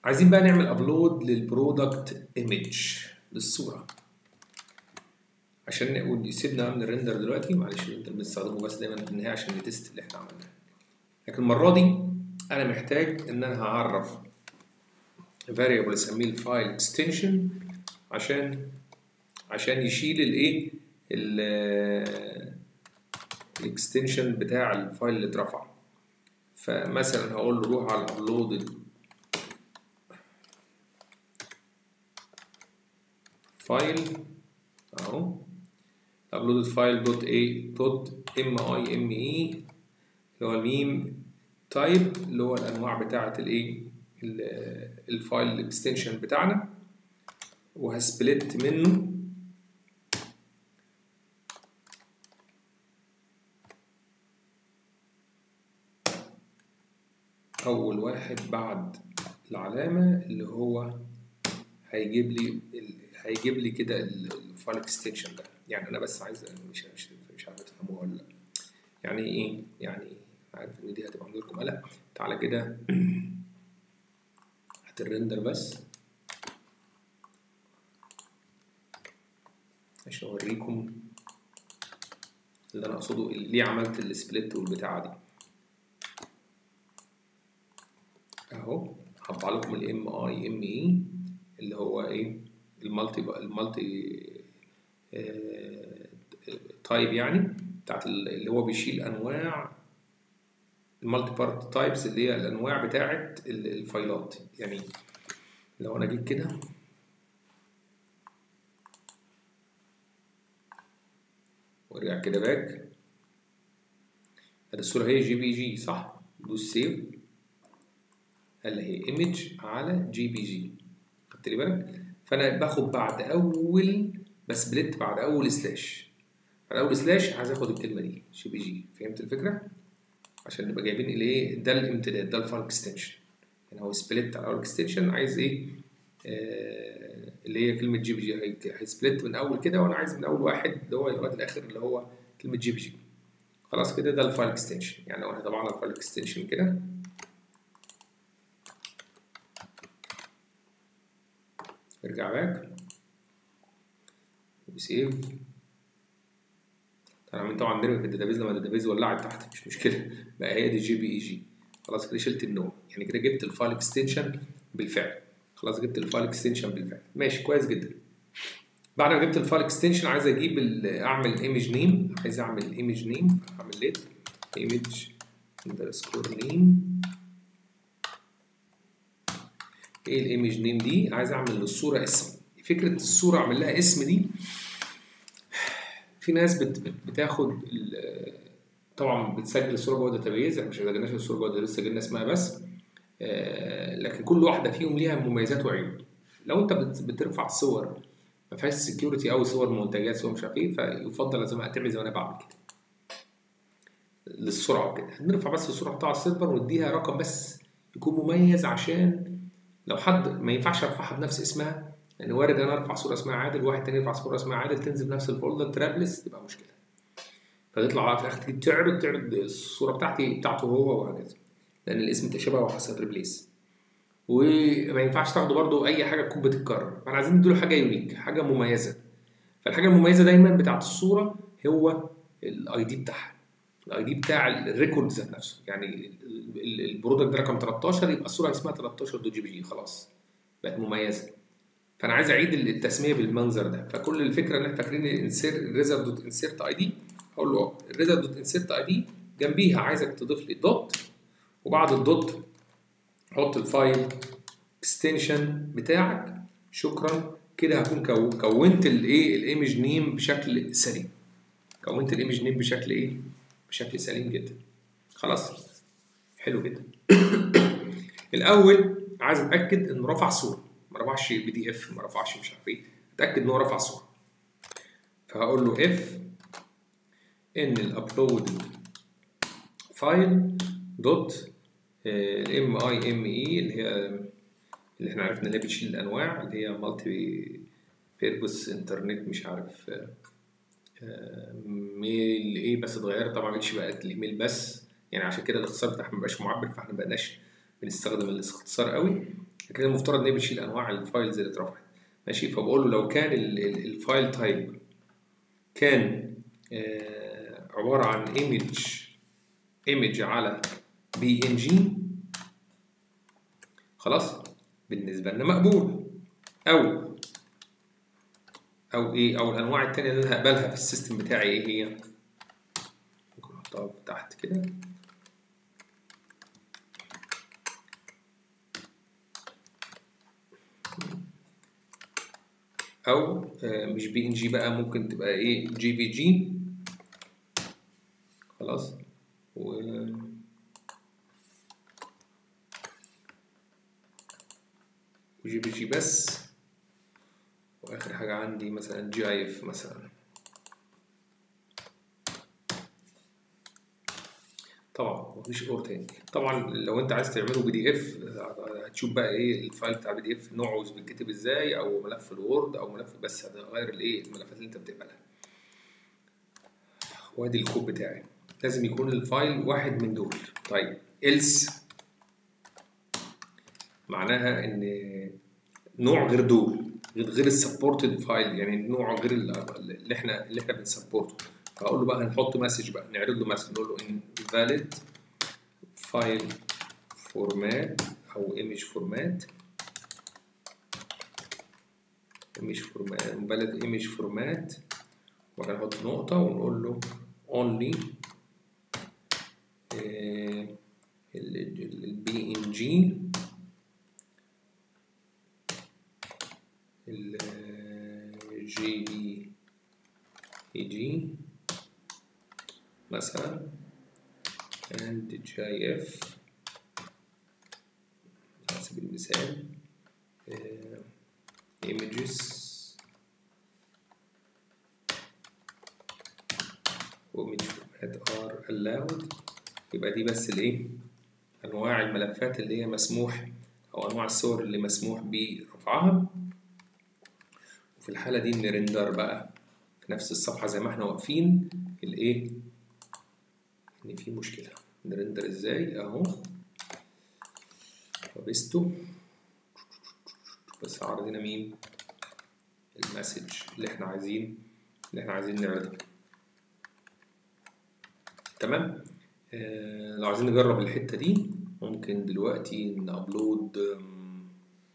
عايزين بقى نعمل ابلود للبرودكت ايمج للصوره عشان نقول سيبنا من الريندر دلوقتي معلش الريندر بنستخدمه بس دايما في النهايه عشان نتست اللي احنا عملناه لكن المره دي انا محتاج ان انا هعرف variable اسميه الفايل اكستنشن عشان عشان يشيل الايه الاكستنشن بتاع الفايل اللي اترفع فمثلا هقول له روح على الابلود فايل اهو uploaded file dot a dot m i m e اللي هو الميم تايب اللي هو الانواع بتاعه الايه الفايل الاكستنشن بتاعنا وهسبلت منه اول واحد بعد العلامه اللي هو هيجيب لي هيجيب لي كده الفايل اكستنشن ده يعني انا بس عايز مش مش مش عارف تفهموها ولا لا يعني ايه يعني عارف ان دي هتبقى عامله لكم قلق تعالى كده هات الريندر بس عشان اوريكم اللي انا اقصده ليه عملت السبليت والبتاعه دي اهو هطبع لكم الام اي ام اي اللي هو ايه المالتي المالتي تايب يعني بتاعت اللي هو بيشيل انواع المالتي بارت تايبس اللي هي الانواع بتاعت الفايلات يعني لو انا جيت كده وارجع كده باك ادي الصوره هي جي بي جي صح دوس سيف اللي هي ايمج على جي بي جي خدت لي بالك فانا باخد بعد اول بسبلت بعد اول سلاش بعد اول سلاش عايز اخد الكلمه دي جي بي جي فهمت الفكره عشان نبقى جايبين الايه ده الامتداد ده الفايل اكستنشن يعني هو سبلت على اول اكستنشن عايز ايه آه اللي هي كلمه جي بي جي هيسبلت من اول كده وانا عايز من اول واحد اللي هو لغايه الاخر اللي هو كلمه جي بي جي خلاص كده ده الفايل اكستنشن يعني لو احنا طبعنا الفايل اكستنشن كده ارجع باك وسيف انا عاملين طبعا نرمي في الداتابيز لما الداتابيز ولعت تحت مش مشكله بقى هي دي جي بي اي جي خلاص كده شلت النوم يعني كده جبت الفايل اكستنشن بالفعل خلاص جبت الفايل اكستنشن بالفعل ماشي كويس جدا بعد ما جبت الفايل اكستنشن عايز اجيب اعمل ايمج نيم عايز اعمل ايمج نيم اعمل ليت ايمج اندرسكور نيم ايه الايمج نيم دي عايز اعمل للصوره اسم فكره الصوره اعمل لها اسم دي في ناس بت بتاخد طبعا بتسجل الصوره جوه الداتابيز احنا مش سجلناش الصوره جوه الداتابيز سجلنا اسمها بس آه لكن كل واحده فيهم ليها مميزات وعيوب لو انت بترفع صور ما فيهاش سكيورتي او صور منتجات صور مش عارف ايه فيفضل لازم تعمل زي ما انا بعمل كده للسرعه وكده هنرفع بس الصوره بتاع السيرفر ونديها رقم بس يكون مميز عشان لو حد ما ينفعش ارفعها بنفس اسمها يعني وارد انا ارفع صوره اسمها عادل وواحد تاني يرفع صوره اسمها عادل تنزل بنفس الفولدر ترابلس تبقى مشكله فتطلع بقى في الاخر تيجي تعرض تعرض الصوره بتاعتي بتاعته هو وهكذا لان الاسم تشابه وحصل ريبليس وما ينفعش تاخدوا برضو اي حاجه تكون بتتكرر فاحنا عايزين نديله حاجه يونيك حاجه مميزه فالحاجه المميزه دايما بتاعت الصوره هو الاي دي بتاعها الاي دي بتاع الريكورد ذات نفسه يعني البرودكت ده رقم 13 يبقى الصوره اسمها 13 دو جي بي جي خلاص بقت مميزه فانا عايز اعيد التسميه بالمنظر ده فكل الفكره ان احنا فاكرين انسير الريزر دوت انسيرت اي دي هقول له الريزر دوت انسيرت اي دي جنبيها عايزك تضيف لي دوت وبعد الدوت حط الفايل اكستنشن بتاعك شكرا كده هكون كونت الايه الايمج نيم بشكل سليم كونت الايمج نيم بشكل ايه بشكل سليم جدا خلاص حلو جدا الاول عايز اتاكد انه رفع صوره ما رفعش بي دي اف ما رفعش مش عارف ايه اتاكد ان هو رفع صوره فهقول له اف ان الابلود فايل دوت الام اي ام اي اللي هي اللي احنا عرفنا اللي هي بتشيل الانواع اللي هي مالتي بيربس انترنت مش عارف ميل ايه بس اتغيرت طبعا مبقتش بقت الايميل بس يعني عشان كده الاختصار بتاعها مبقاش معبر فاحنا مبقناش بنستخدم الاختصار قوي لكن المفترض ان هي بتشيل انواع الفايلز اللي اترفعت ماشي فبقول له لو كان ال- ال- الفايل تايب كان آه، عباره عن ايمج ايمج على بي ان جي خلاص بالنسبه لنا مقبول او او ايه او الانواع التانية اللي انا هقبلها في السيستم بتاعي ايه هي ممكن احطها تحت كده او آه، مش بي ان جي بقى ممكن تبقى ايه جي بي جي خلاص و وجي بي جي بس واخر حاجه عندي مثلا جي اي اف مثلا طبعا مفيش اور تاني طبعا لو انت عايز تعمله بي دي اف هتشوف بقى ايه الفايل بتاع بي دي اف نوعه بيتكتب ازاي او ملف الوورد او ملف بس هتغير الايه الملفات اللي انت بتقبلها وادي الكود بتاعي لازم يكون الفايل واحد من دول طيب else معناها ان نوع غير دول غير غير السبورتد فايل يعني نوع غير ال- اللي احنا اللي احنا بنسبورته فاقول له بقى هنحط مسج بقى نعرض له مسج نقول له invalid file format او image format image format invalid image format وبعدين نحط نقطة ونقول له only البي ان جي الجي بي اي جي مثلا and GIF على سبيل المثال آه، images و image format are allowed يبقى دي بس الايه انواع الملفات اللي هي مسموح او انواع الصور اللي مسموح برفعها وفي الحالة دي نرندر بقى في نفس الصفحة زي ما احنا واقفين الايه ان في مشكلة نرندر ازاي اهو وبستو بس عرض هنا مين المسج اللي احنا عايزين اللي احنا عايزين نعرضه تمام آه لو عايزين نجرب الحتة دي ممكن دلوقتي نابلود آم،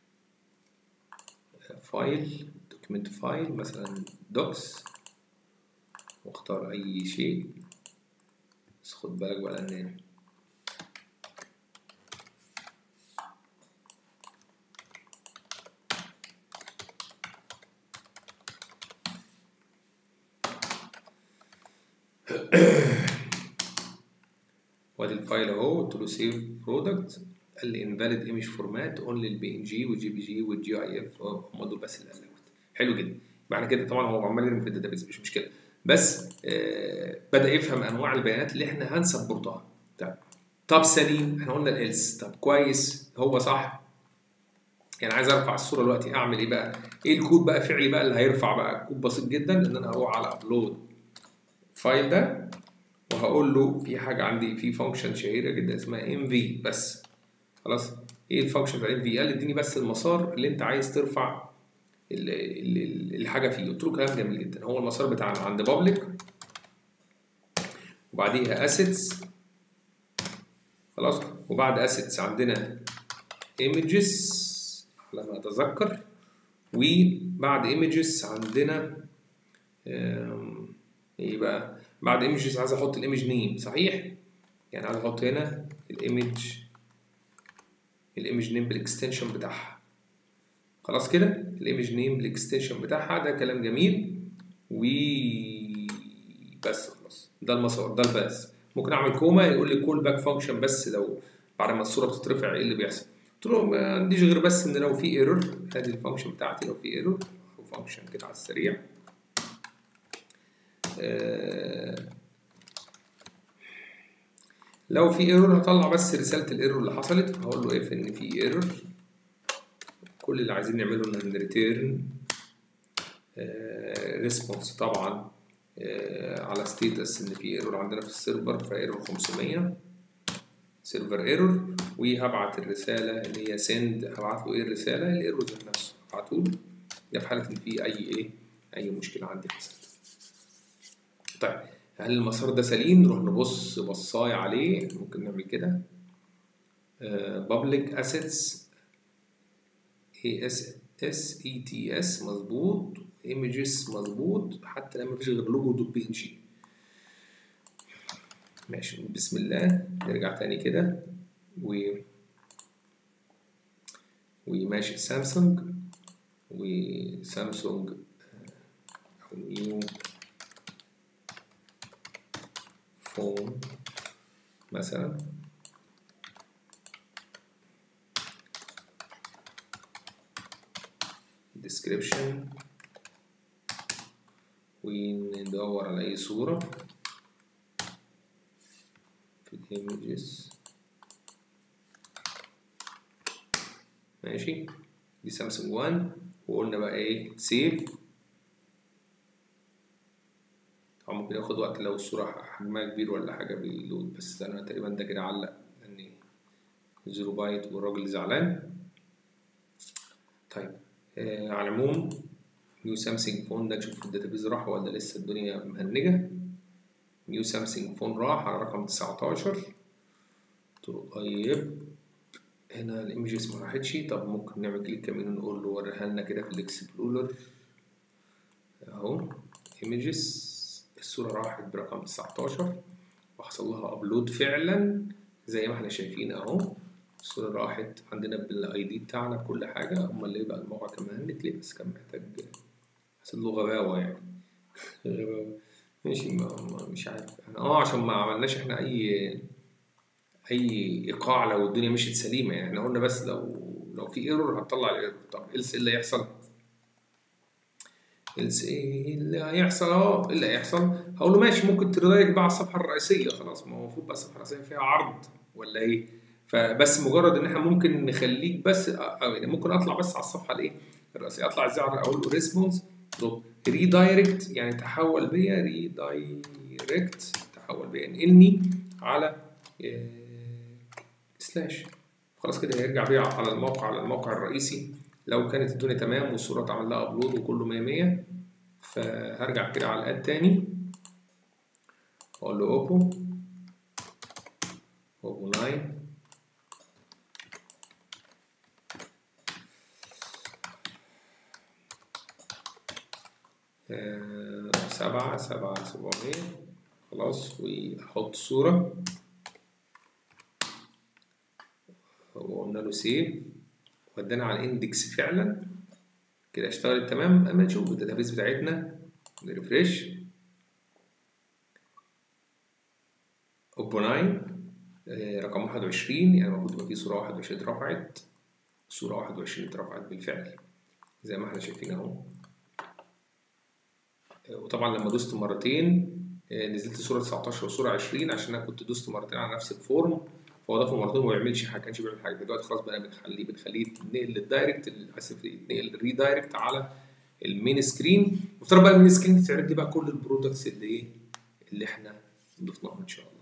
فايل دوكيمنت فايل مثلا دوكس واختار اي شيء بس خد بالك بقى لان وادي الفايل اهو قلت له سيف برودكت قال لي انفاليد ايمج فورمات اونلي البي ان جي والجي بي جي والجي اي اف هم دول بس اللي قالوا حلو جدا بعد كده طبعا هو عمال يرمي في الداتابيس مش مشكله بس آه بدا يفهم انواع البيانات اللي احنا هنسبورتها طب طب سليم احنا قلنا الالس طب كويس هو صح يعني عايز ارفع الصوره دلوقتي اعمل ايه بقى؟ ايه الكود بقى فعلي بقى اللي هيرفع بقى؟ كود بسيط جدا ان انا هروح على ابلود فايل ده وهقول له في حاجه عندي في فانكشن شهيره جدا اسمها ام في بس خلاص ايه الفانكشن بتاع ام في؟ قال اديني بس المسار اللي انت عايز ترفع ال- ال- ال- الحاجه فيه قلت له كلام جميل جدا هو المسار بتاعنا عند بابليك وبعديها اسيتس خلاص وبعد اسيتس عندنا ايمجز على ما اتذكر وبعد ايمجز عندنا آم، ايه بقى بعد ايمجز عايز احط الايمج نيم صحيح يعني عايز احط هنا الايمج الايمج نيم بالاكستنشن بتاعها خلاص كده الايمج نيم بالاكستنشن بتاعها ده كلام جميل و بس خلاص ده المسار ده الباس ممكن اعمل كوما يقول لي كول باك فانكشن بس لو بعد ما الصوره بتترفع ايه اللي بيحصل قلت له ما عنديش غير بس ان لو في ايرور ادي الفانكشن بتاعتي لو في ايرور او فانكشن كده على السريع آه، لو في ايرور هطلع بس رساله الايرور اللي حصلت فهقول له اف ان في ايرور كل اللي عايزين نعمله ان ريتيرن ريسبونس طبعا آه، على ستيتس ان في ايرور عندنا في السيرفر فايرور 500 سيرفر ايرور وهبعت الرساله اللي هي سند هبعت له ايه الرساله الايرور ذات نفسه هبعته له ده في حاله ان في اي ايه اي مشكله عندي حصلت طيب هل المسار ده سليم نروح نبص بصاي عليه ممكن نعمل كده بابليك اسيتس اي اس اس اي تي اس مظبوط ايمجز مظبوط حتى لما مفيش غير لوجو دوت بي ان جي ماشي بسم الله نرجع تاني كده و وماشي سامسونج وسامسونج او نيو فون مثلا description وندور على أي صورة في images ماشي دي سامسونج 1 وقلنا بقى ايه سيف طبعا ممكن ياخد وقت لو الصورة حجمها كبير ولا حاجة بيلود بس أنا تقريبا ده كده علق لأن زيرو بايت والراجل زعلان طيب آه على العموم نيو سامسونج فون ده نشوف الداتابيز راح ولا لسه الدنيا مهنجة نيو سامسونج فون راح على رقم 19 قلت له طيب هنا الايمجز ما راحتش طب ممكن نعمل كليك كمان نقول له وريها لنا كده في الاكسبلورر اهو ايمجز الصورة راحت برقم 19 وحصل لها ابلود فعلا زي ما احنا شايفين اهو الصورة راحت عندنا بالاي دي بتاعنا بكل حاجة امال ليه بقى الموقع كمان نتلي بس كان محتاج حصل له غباوة يعني غباوة ماشي ما ما مش عارف احنا اه عشان ما عملناش احنا اي اي ايقاع لو الدنيا مشيت سليمة يعني احنا قلنا بس لو لو في ايرور هتطلع الايرور طب إلس ايه اللي هيحصل؟ إلس ايه اللي هيحصل اهو ايه اللي هيحصل؟ هقول له ماشي ممكن تريدايركت بقى على الصفحة الرئيسية خلاص ما هو المفروض بقى الصفحة الرئيسية فيها عرض ولا ايه؟ فبس مجرد ان احنا ممكن نخليك بس او يعني ممكن اطلع بس على الصفحه الايه الرئيسيه اطلع ازاي اقول له ريسبونس ريدايركت يعني تحول بيا ريدايركت تحول بيا انقلني على سلاش خلاص كده هيرجع بيا على الموقع على الموقع الرئيسي لو كانت الدنيا تمام والصوره اتعمل لها ابلود وكله 100 100 فهرجع كده على الاد تاني اقول له اوبو اوبو 9 سبعة سبعة سبعمية خلاص وأحط صورة وقلنا له سيف ودانا على الاندكس فعلا كده اشتغلت تمام اما نشوف الداتابيس بتاعتنا نريفريش اوبو 9 رقم 21 يعني المفروض يبقى في صورة 21 اترفعت صورة 21 اترفعت بالفعل زي ما احنا شايفين اهو وطبعا لما دوست مرتين نزلت صوره 19 وصوره 20 عشان انا كنت دوست مرتين على نفس الفورم فهو ضافه مرتين وما بيعملش حاجه كانش بيعمل حاجه دلوقتي خلاص بقى بنخليه بنخليه يتنقل للدايركت اسف يتنقل الريدايركت على المين سكرين وافترض بقى المين سكرين تعرض لي بقى كل البرودكتس اللي ايه اللي احنا ضفناهم ان شاء الله